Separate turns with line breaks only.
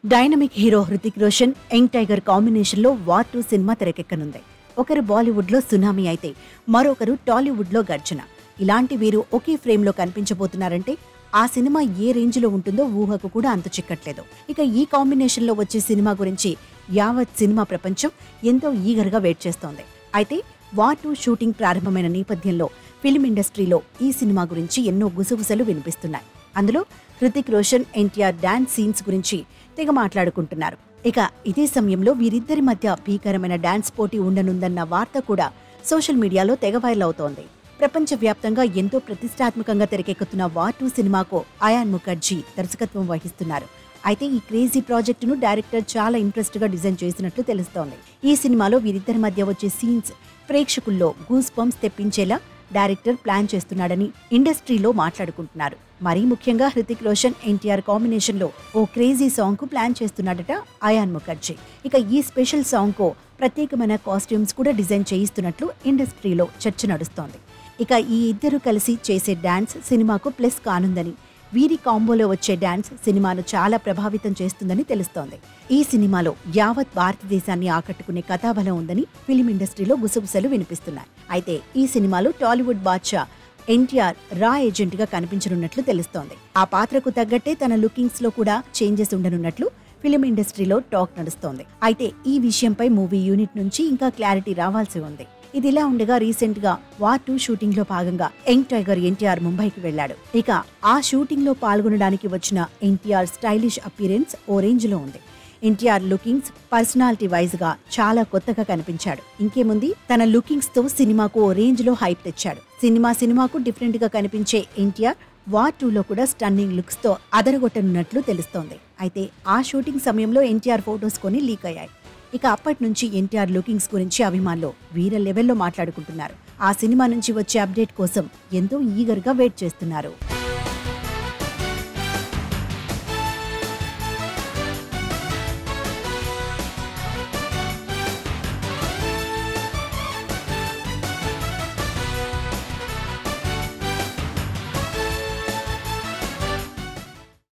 dynamic hero Hrithik Roshan young tiger కాంబినేషన్లో War two cinema తెరకెక్కనుంది ఒకరు బాలీవుడ్లో సునామీ అయితే మరొకరు టాలీవుడ్లో గర్జన ఇలాంటి వీరు ఒకే ఫ్రేమ్లో కనిపించబోతున్నారంటే ఆ సినిమా ఏ రేంజ్లో ఉంటుందో ఊహకు కూడా అంతు చిక్కట్లేదు ఇక ఈ కాంబినేషన్లో వచ్చే సినిమా గురించి యావత్ సినిమా ప్రపంచం ఎంతో ఈగర్గా వెయిట్ చేస్తోంది అయితే వార్ టూ షూటింగ్ ప్రారంభమైన నేపథ్యంలో ఫిల్మ్ ఇండస్ట్రీలో ఈ సినిమా గురించి ఎన్నో గుసగుసలు వినిపిస్తున్నాయి అందులో హృతిక్ రోషన్ ఎన్టీఆర్ డాన్స్ సీన్స్ గురించి తెగ మాట్లాడుకుంటున్నారు ఇక ఇదే సమయంలో వీరిద్దరి మధ్య భీకరమైన డాన్స్ పోటీ ఉండనుందన్న వార్త కూడా సోషల్ మీడియాలో తెగ వైరల్ అవుతోంది ప్రపంచవ్యాప్తంగా ఎంతో ప్రతిష్టాత్మకంగా తెరకెక్కుతున్న వార్ టూ సినిమాకు అయాన్ ముఖర్జీ దర్శకత్వం వహిస్తున్నారు అయితే ఈ క్రేజీ ప్రాజెక్టును డైరెక్టర్ చాలా ఇంట్రెస్ట్ గా డిజైన్ చేసినట్లు తెలుస్తోంది ఈ సినిమాలో వీరిద్దరి మధ్య వచ్చే సీన్స్ ప్రేక్షకుల్లో గూస్ పంప్స్ తెప్పించేలా డైరెక్టర్ ప్లాన్ చేస్తున్నాడని ఇండస్ట్రీలో మాట్లాడుకుంటున్నారు మరీ ముఖ్యంగా హృతిక్ రోషన్ ఎన్టీఆర్ కాంబినేషన్ లో ఓ క్రేజీ సాంగ్ కు ప్లాన్ చేస్తున్నాడట అయాన్ ముఖర్జీ ఇక ఈ స్పెషల్ సాంగ్ కు ప్రత్యేకమైన కాస్ట్యూమ్స్ కూడా డిజైన్ చేయిస్తున్నట్లు ఇండస్ట్రీలో చర్చ నడుస్తోంది ఇక ఈ ఇద్దరు కలిసి చేసే డాన్స్ సినిమాకు ప్లస్ కానుందని వీరి కాంబోలో వచ్చే డాన్స్ సినిమాను చాలా ప్రభావితం చేస్తుందని తెలుస్తోంది ఈ సినిమాలో యావత్ భారతదేశాన్ని ఆకట్టుకునే కథాబలం ఉందని ఫిలిం ఇండస్ట్రీలో గుసగుసలు వినిపిస్తున్నాయి అయితే ఈ సినిమాలో టాలీవుడ్ బాద్షా ఎన్టీఆర్ రా ఏజెంట్ గా కనిపించనున్నట్లు తెలుస్తోంది ఆ పాత్రకు తగ్గట్టే తన లుకింగ్స్ లో కూడా చేంజెస్ ఉండనున్నట్లు ఫిలిం ఇండస్ట్రీలో టాక్ నడుస్తోంది అయితే ఈ విషయంపై మూవీ యూనిట్ నుంచి ఇంకా క్లారిటీ రావాల్సి ఉంది ఇదిలా ఉండగా రీసెంట్ గా వార్ టూ షూటింగ్ లో భాగంగా యంగ్ టైగర్ ఎన్టీఆర్ ముంబైకి వెళ్లాడు ఇక ఆ షూటింగ్ లో పాల్గొనడానికి వచ్చిన ఎన్టీఆర్ స్టైలిష్ అపీరెన్స్ ఓ రేంజ్ లో ఉంది ఎన్టీఆర్ లుకింగ్స్ పర్సనాలిటీ వైజ్ గా చాలా కొత్తగా కనిపించాడు ఇంకేముంది తన లుకింగ్స్ తో సినిమాకు ఓ రేంజ్ లో హైప్ తెచ్చాడు సినిమా సినిమాకు డిఫరెంట్ గా కనిపించే ఎన్టీఆర్ వార్ టూలో కూడా స్టన్నింగ్ లుక్స్ తో అదరగొట్టనున్నట్లు తెలుస్తోంది అయితే ఆ షూటింగ్ సమయంలో ఎన్టీఆర్ ఫొటోస్ కొని లీక్ అయ్యాయి ఇక అప్పటి నుంచి ఎన్టీఆర్ లుకింగ్స్ గురించి అభిమానులు వీర లెవెల్లో మాట్లాడుకుంటున్నారు ఆ సినిమా నుంచి వచ్చే అప్డేట్ కోసం ఎంతో ఈగర్గా వెయిట్ చేస్తున్నారు